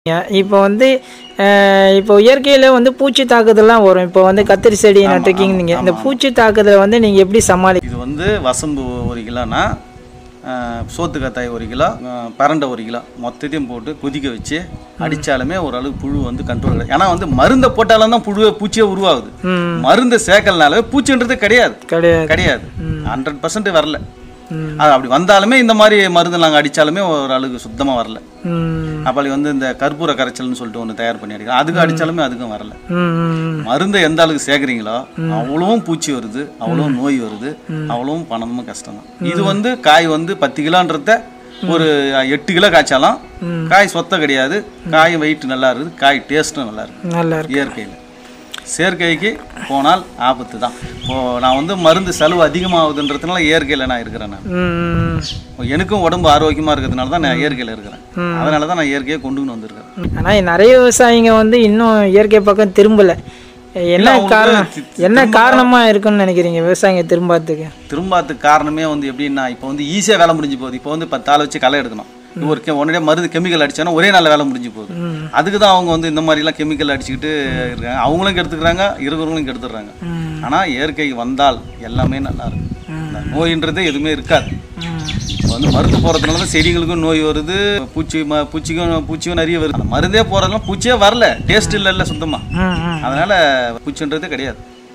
இப்போ வந்து அஹ், இப்போ இயற்கையில் வந்து பூச்சி தாக்குதல்லாம் வரும் இப்போ வந்து கத்திரி செடி நட்டுருக்கீங்க நீங்கள் இந்த பூச்சி தாக்குதலை வந்து நீங்கள் எப்படி சமாளி இது வந்து வசம்பு ஒரு கிலோனா ஆஹ், சோத்து கத்தாய் ஒரு கிலோ ஆஹ், பரண்டை ஒரு கிலோ மொத்தத்தையும் போட்டு கொதிக்க வச்சு அடித்தாலுமே ஓரளவுக்கு புழு வந்து கண்ட்ரோல் கிடையாது ஏன்னா வந்து மருந்தை போட்டாலும் தான் புழு பூச்சியே உருவாகுது ம் மருந்தை சேர்க்கலனாலே பூச்சின்றது கிடையாது கிடையாது கிடையாது ஹண்ட்ரட் பர்சன்ட் வரல ம். அது அப்படி வந்தாலுமே இந்த மாதிரி மருந்து நாங்கள் அடித்தாலுமே ஓரளவுக்கு சுத்தமாக வரல ம் அப்படி வந்து இந்த கற்பூர கரைச்சல்னு சொல்லிட்டு ஒன்று தயார் பண்ணி அடிக்கிறோம் அதுக்கு அடித்தாலுமே அதுக்கும் வரல ம் ம் மருந்தை எந்த அளவுக்கு சேர்க்குறீங்களோ அவ்வளவும் பூச்சி வருது அவ்வளவும் நோய் வருது அவ்வளவும் பணமும் கஷ்டம் தான் இது வந்து காய் வந்து பத்து கிலோன்றத ஒரு எட்டு கிலோ காய்ச்சாலும் காய் சொத்த கிடையாது காய் வெயிட் நல்லா இருக்குது காய் டேஸ்ட்டும் நல்லா இருக்குது நல்லா இருக்கு இயற்கையில் செயற்கைக்கு போனால் ஆபத்து தான் இப்போ நான் வந்து மருந்து செலவு அதிகமாகுதுன்றதுனால இயற்கையில் நான் இருக்கிறேன் நான் ம் இப்போ எனக்கும் உடம்பு ஆரோக்கியமாக இருக்கிறதுனால தான் நான் இயற்கையில் இருக்கிறேன் அதனால தான் நான் இயற்கையை கொண்டுன்னு வந்திருக்கேன் ஆனால் நிறைய விவசாயிங்க வந்து இன்னும் இயற்கை பக்கம் திரும்பல என்ன அவங்க காரணம் தி- என்ன காரணமாக இருக்குன்னு நினைக்கிறீங்க விவசாயிங்க திரும்பாததுக்கு திரும்பாததுக்கு காரணமே வந்து எப்படின்னா இப்போ வந்து ஈஸியாக வேலை முடிஞ்சு போகுது இப்போ வந்து பத்து ஆள் வச்சு களை எடுக்கணும் இப்போ ஒரு கெ- உடனே மருந்து கெமிக்கல் அடிச்சானா ஒரே நாள் வேலை முடிஞ்சு போகுது அதுக்கு தான் அவங்க வந்து இந்த மாதிரிலாம் கெமிக்கல் அடிச்சுக்கிட்டு இருக்காங்க அவங்களும் கெடுத்துக்கிறாங்க இருக்கிறவங்களும் கெடுத்துடுறாங்க ம் ஆனால் இயற்கைக்கு வந்தால் எல்லாமே நல்லா இருக்கும் இந்த நோயின்றதே எதுவுமே இருக்காது ம் இப்போ வந்து மருந்து போகிறதுனால தான் செடிங்களுக்கும் நோய் வருது பூச்சி ம பூச்சிக்கும் பூச்சியும் நிறைய வருது அந்த மருந்தே போகிறதுனால பூச்சியே வரல டேஸ்ட் இல்லைல்ல சுத்தமாக ம் ம் அதனால் பூச்சின்றதே கிடையாது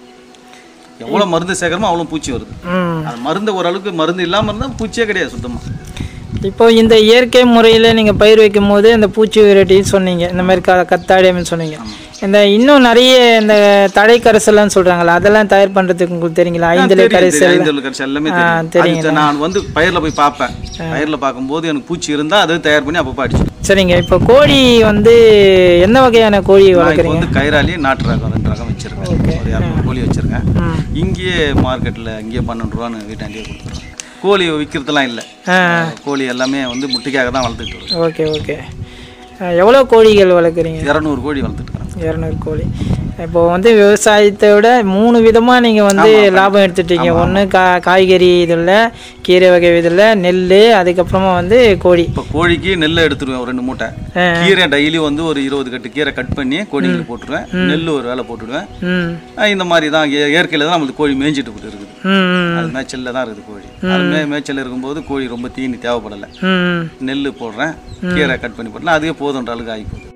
எவ்வளோ மருந்து சேர்க்குறோமோ அவ்வளோ பூச்சி வருது ம் அது மருந்து ஓரளவுக்கு மருந்து இல்லாமல் இருந்தால் பூச்சியே கிடையாது சுத்தமாக இப்போ இந்த இயற்கை முறையில் நீங்கள் பயிர் வைக்கும் போது இந்த பூச்சி வெரைட்டின்னு சொன்னீங்க இந்த மாதிரி க கத்தாழை அப்படின்னு சொன்னீங்க இந்த இன்னும் நிறைய இந்த தடை கரைசல்லாம் சொல்கிறாங்களா அதெல்லாம் தயார் பண்ணுறதுக்கு உங்களுக்கு தெரியுங்களா ஐந்தில் கரைசல் ஐந்து கரைச்சி எல்லாமே ஆ, தெரியும் அது நான் வந்து பயிரில் போய் பார்ப்பேன் பயிரில் பார்க்கும்போது எனக்கு பூச்சி இருந்தால் அதை தயார் பண்ணி அப்பப்போ அடிச்சிடும் சரிங்க இப்போ கோழி வந்து என்ன வகையான கோழி நான் இப்போ வளர்க்குறீங்க வந்து கைராலி நாட்டு ரகம் ரெண்டு ரகம் வச்சிருக்கேன் ஒரு இரநூறு கோழி வச்சிருக்கேன் ம் இங்கேயே மார்க்கெட்டில் இங்கேயே பன்னெண்டு ரூபான்னு வீட்டாண்டியே கொடுத்துருவேன் கோழி விற்கிறதுலாம் இல்லை ஆ கோழி எல்லாமே வந்து முட்டைக்காக தான் வளர்த்துட்டு வருவேன் ஓகே ஓகே எவ்வளோ கோழிகள் வளர்க்குறீங்க இரநூறு கோழி வளர்த்துட்டு இருக்கிறேன் இரநூறு கோழி இப்போ வந்து விவசாயத்தை விட மூணு விதமாக நீங்கள் வந்து லாபம் எடுத்துட்டீங்க ஒன்று கா காய்கறி இதில் கீரை வகை இதில் நெல் அதுக்கப்புறமா வந்து கோழி இப்போ கோழிக்கு நெல்லை எடுத்துருவேன் ஒரு ரெண்டு மூட்டை கீரை டெய்லி வந்து ஒரு இருபது கட்டு கீரை கட் பண்ணி கோழிங்களுக்கு போட்டுருவேன் நெல் ஒரு வேலை போட்டுடுவேன் ம் ஆஹ் இந்த மாதிரி தான் இய- இயற்கையில தான் நம்மளுக்கு கோழி மேய்ஞ்சிட்டு போட்டு இருக்குது ம் ம் அது மேய்ச்சல்ல தான் இருக்குது கோழி அது மே மேய்ச்சல் இருக்கும்போது கோழி ரொம்ப தீனி தேவைப்படலை ம் நெல் போடுறேன் கீரை கட் பண்ணி போட்டேன் அதுவே போதுன்ற அளவுக்கு ஆகி போகுது